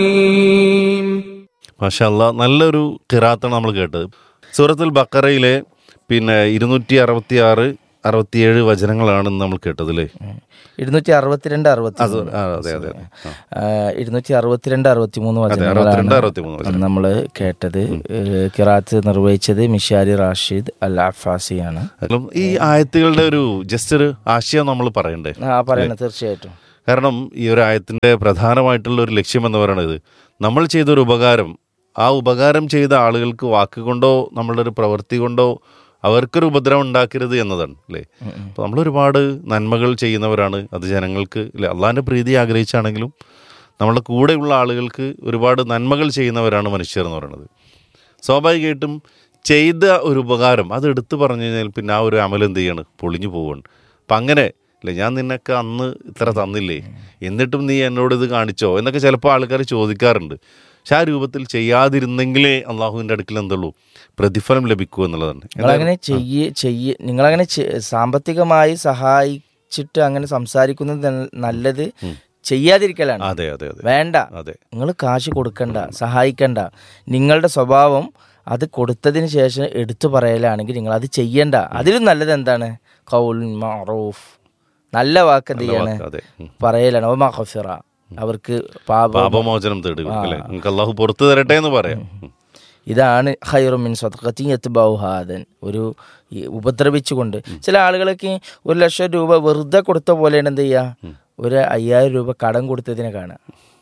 മാഷല്ല നല്ലൊരു കിറാത്താണ് നമ്മൾ കേട്ടത് സൂറത്തുൽ ബക്കറയിലെ പിന്നെ ഇരുന്നൂറ്റി അറുപത്തി ആറ് അറുപത്തിയേഴ് വചനങ്ങളാണ് ഇന്ന് നമ്മൾ കേട്ടത് അല്ലേ ഇരുന്നൂറ്റി അറുപത്തിരണ്ട് അറുപത്തി അത് ആ, അതെ അതെ അതെ ആ. ഇരുന്നൂറ്റി അറുപത്തിരണ്ട് അറുപത്തി മൂന്ന് അറുപത്തിരണ്ട് വചനങ്ങളാണ് അറുപത്തിമൂന്ന് വചനം നമ്മൾ കേട്ടത് ഏഹ് കിറാത്ത് നിർവഹിച്ചത് മിഷാരി റാഷിദ് അൽ അഫാസിയാണ് കാരണം ഈ ആയത്തുകളുടെ ഒരു ജസ്റ്റ് ഒരു ആശയം നമ്മൾ പറയണ്ടേ ആ പറയണത് തീർച്ചയായിട്ടും കാരണം ഈ ഒരു ആയത്തിന്റെ പ്രധാനമായിട്ടുള്ള ഒരു ലക്ഷ്യം എന്ന് പറയുന്നത് നമ്മൾ ചെയ്തൊരു ഉപകാരം ആ ഉപകാരം ചെയ്ത ആളുകൾക്ക് വാക്കുകൊണ്ടോ നമ്മളുടെ ഒരു പ്രവൃത്തി കൊണ്ടോ അവർക്കൊരു ഉപദ്രവം ഉണ്ടാക്കരുത് എന്നതാണ് അല്ലേ അപ്പോൾ നമ്മൾ ഒരുപാട് നന്മകൾ ചെയ്യുന്നവരാണ് അത് ജനങ്ങൾക്ക് അല്ലെ അള്ളാഹിൻ്റെ പ്രീതി ആഗ്രഹിച്ചാണെങ്കിലും നമ്മുടെ കൂടെയുള്ള ആളുകൾക്ക് ഒരുപാട് നന്മകൾ ചെയ്യുന്നവരാണ് മനുഷ്യർ എന്ന് പറയുന്നത് സ്വാഭാവികമായിട്ടും ചെയ്ത ഒരു ഉപകാരം അത് എടുത്തു പറഞ്ഞു കഴിഞ്ഞാൽ പിന്നെ ആ ഒരു അമൽ എന്ത് ചെയ്യാണ് പൊളിഞ്ഞു പോവുകയാണ് അപ്പം അങ്ങനെ അല്ലേ ഞാൻ നിനക്ക് അന്ന് ഇത്ര തന്നില്ലേ എന്നിട്ടും നീ എന്നോട് ഇത് കാണിച്ചോ എന്നൊക്കെ ചിലപ്പോൾ ആൾക്കാർ ചോദിക്കാറുണ്ട് പക്ഷെ ആ രൂപത്തിൽ ചെയ്യാതിരുന്നെങ്കിലേ അള്ളാഹുവിൻ്റെ അടുക്കൽ എന്തുള്ളൂ പ്രതിഫലം ലഭിക്കൂ എന്നുള്ളതാണ് നിങ്ങളങ്ങനെ ചെയ്യ ചെയ്യ നിങ്ങളങ്ങനെ ചെ- സാമ്പത്തികമായി സഹായിച്ചിട്ട് അങ്ങനെ സംസാരിക്കുന്നത് ന- നല്ലത് ചെയ്യാതിരിക്കലാണ് അതെ അതെ അതെ വേണ്ട അതെ നിങ്ങൾ കാശ് കൊടുക്കണ്ട സഹായിക്കണ്ട നിങ്ങളുടെ സ്വഭാവം അത് കൊടുത്തതിന് ശേഷം എടുത്തു പറയലാണെങ്കിൽ നിങ്ങൾ അത് ചെയ്യണ്ട അതിലും നല്ലത് എന്താണ് കൗൽ മറൂഫ് നല്ല വാക്ക് എന്ത് ചെയ്യാണ് അതെ ഉം. പറയലാണ് ഓ മഹഫിറ അവർക്ക് പാപം പാപമോചനം തേടുക അല്ലേ നിങ്ങൾക്ക് അള്ളാഹു പുറത്തു തരട്ടെ എന്ന് പറയാം ഉം. ഇതാണ് ഹൈറുമിൻ സ്വതക്കത്തി യത്ബൗഹാദൻ ഒരു ഈ ഉപദ്രവിച്ചുകൊണ്ട് ചില ആളുകളൊക്കെ ഒരു ലക്ഷം രൂപ വെറുതെ കൊടുത്ത പോലെയാണ് എന്ത് ചെയ്യുക ഒരു അയ്യായിരം രൂപ കടം കൊടുത്തതിനെ കാണുക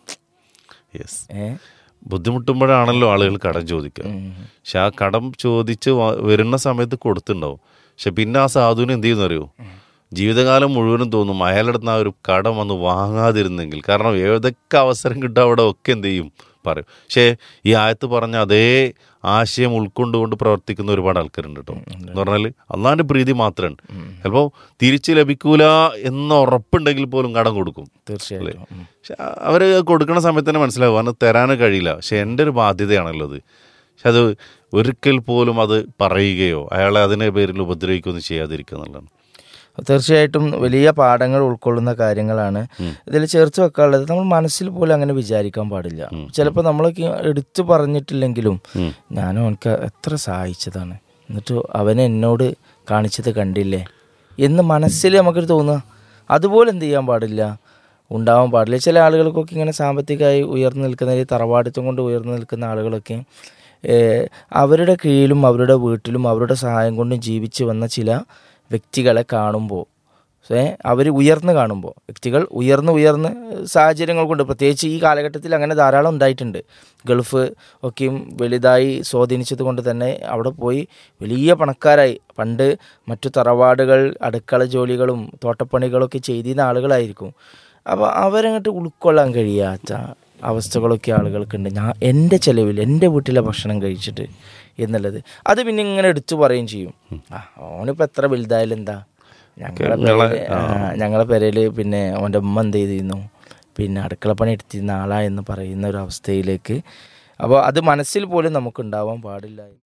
യെസ് ഏ ബുദ്ധിമുട്ടുമ്പോഴാണല്ലോ ആളുകൾ കടം ചോദിക്കുക പക്ഷെ ആ കടം ചോദിച്ച് വ- വരുന്ന സമയത്ത് കൊടുത്തിട്ടുണ്ടാവും പക്ഷെ പിന്നെ ആ സാധുവിന് എന്ത് ചെയ്യുന്നു അറിയോ ജീവിതകാലം മുഴുവനും തോന്നും അയാളുടെ ആ ഒരു കടം വന്ന് വാങ്ങാതിരുന്നെങ്കിൽ കാരണം ഏതൊക്കെ അവസരം കിട്ടുക അവിടെ ഒക്കെ എന്ത് ചെയ്യും പറയും പക്ഷേ ഈ ആയത്ത് പറഞ്ഞ അതേ ആശയം ഉൾക്കൊണ്ടുകൊണ്ട് പ്രവർത്തിക്കുന്ന ഒരുപാട് ആൾക്കാരുണ്ട് കേട്ടോ എന്ന് പറഞ്ഞാൽ അള്ളാഹിൻ്റെ പ്രീതി മാത്രമാണ് ചിലപ്പോൾ തിരിച്ച് ലഭിക്കൂല എന്ന് ഉറപ്പുണ്ടെങ്കിൽ പോലും കടം കൊടുക്കും തീർച്ചയായിട്ടും ഉം. പക്ഷെ അവർ കൊടുക്കുന്ന സമയത്ത് തന്നെ മനസ്സിലാവും കാരണം തരാൻ കഴിയില്ല പക്ഷെ എൻ്റെ ഒരു ബാധ്യതയാണല്ലോ അത് പക്ഷെ അത് ഒരിക്കൽ പോലും അത് പറയുകയോ അയാളെ അതിനെ പേരിൽ ഉപദ്രവിക്കുകയൊന്നും ചെയ്യാതിരിക്കുക എന്നുള്ളതാണ് തീർച്ചയായിട്ടും വലിയ പാഠങ്ങൾ ഉൾക്കൊള്ളുന്ന കാര്യങ്ങളാണ് ഇതിൽ ചേർത്ത് വെക്കാനുള്ളത് നമ്മൾ മനസ്സിൽ പോലും അങ്ങനെ വിചാരിക്കാൻ പാടില്ല ചിലപ്പോൾ നമ്മളൊക്കെ എടുത്തു പറഞ്ഞിട്ടില്ലെങ്കിലും ഉം. ഞാനും അവനക്ക് എത്ര സഹായിച്ചതാണ് എന്നിട്ട് അവനെ എന്നോട് കാണിച്ചത് കണ്ടില്ലേ എന്ന് മനസ്സിൽ നമുക്കൊരു തോന്നുക അതുപോലെ എന്ത് ചെയ്യാൻ പാടില്ല ഉണ്ടാവാൻ പാടില്ല ചില ആളുകൾക്കൊക്കെ ഇങ്ങനെ സാമ്പത്തികമായി ഉയർന്നു നിൽക്കുന്ന ഈ തറവാടിത്തം കൊണ്ട് ഉയർന്നു നിൽക്കുന്ന ആളുകളൊക്കെ ഏഹ്, അവരുടെ കീഴിലും അവരുടെ വീട്ടിലും അവരുടെ സഹായം കൊണ്ടും ജീവിച്ച് വന്ന ചില വ്യക്തികളെ കാണുമ്പോൾ ഏ അവർ ഉയർന്നു കാണുമ്പോൾ വ്യക്തികൾ ഉയർന്ന് ഉയർന്ന് സാഹചര്യങ്ങൾ കൊണ്ട് പ്രത്യേകിച്ച് ഈ കാലഘട്ടത്തിൽ അങ്ങനെ ധാരാളം ഉണ്ടായിട്ടുണ്ട് ഗൾഫ് ഒക്കെയും വലുതായി സ്വാധീനിച്ചത് കൊണ്ട് തന്നെ അവിടെ പോയി വലിയ പണക്കാരായി പണ്ട് മറ്റു തറവാടുകൾ അടുക്കള ജോലികളും തോട്ടപ്പണികളൊക്കെ ചെയ്തിരുന്ന ആളുകളായിരിക്കും അപ്പോൾ അവരങ്ങോട്ട് ഉൾക്കൊള്ളാൻ കഴിയാത്ത അവസ്ഥകളൊക്കെ ആളുകൾക്കുണ്ട് ഞാൻ എൻ്റെ ചിലവിൽ എൻ്റെ വീട്ടിലെ ഭക്ഷണം കഴിച്ചിട്ട് എന്നുള്ളത് അത് പിന്നെ ഇങ്ങനെ എടുത്തു പറയുകയും ചെയ്യും ആ ഓനിപ്പോൾ എത്ര വലുതായാലും എന്താ ഞങ്ങളെ പെരേല് ആ, ഞങ്ങളെ പെരയിൽ പിന്നെ അവൻ്റെ ഉമ്മ എന്ത് ചെയ്തിരുന്നു പിന്നെ അടുക്കളപ്പണി എടുത്തിരുന്ന ആളാ എന്ന് പറയുന്ന ഒരു അവസ്ഥയിലേക്ക് അപ്പോൾ അത് മനസ്സിൽ പോലും നമുക്ക് ഉണ്ടാവാൻ പാടില്ല